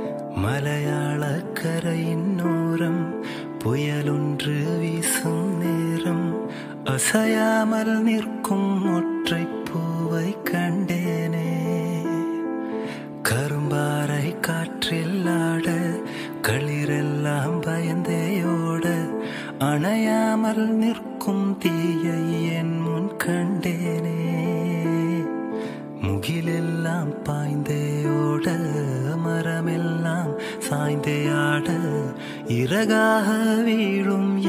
மலையாளக்கரையின் ஓரம் புயலொன்று வீசும் நேரம் அசையாமல் நிற்கும் ஒற்றை பூவை கண்டேனே கரும்பாறை காற்றில் ஆட களிரெல்லாம் பயந்தேயோட அணையாமல் நிற்கும் தீயை என் முன் கண்டேனே முகிலெல்லாம் பாய்ந்தேயோட மரமெல்லாம் சாய்ந்தே ஆட இறகாக வீழும்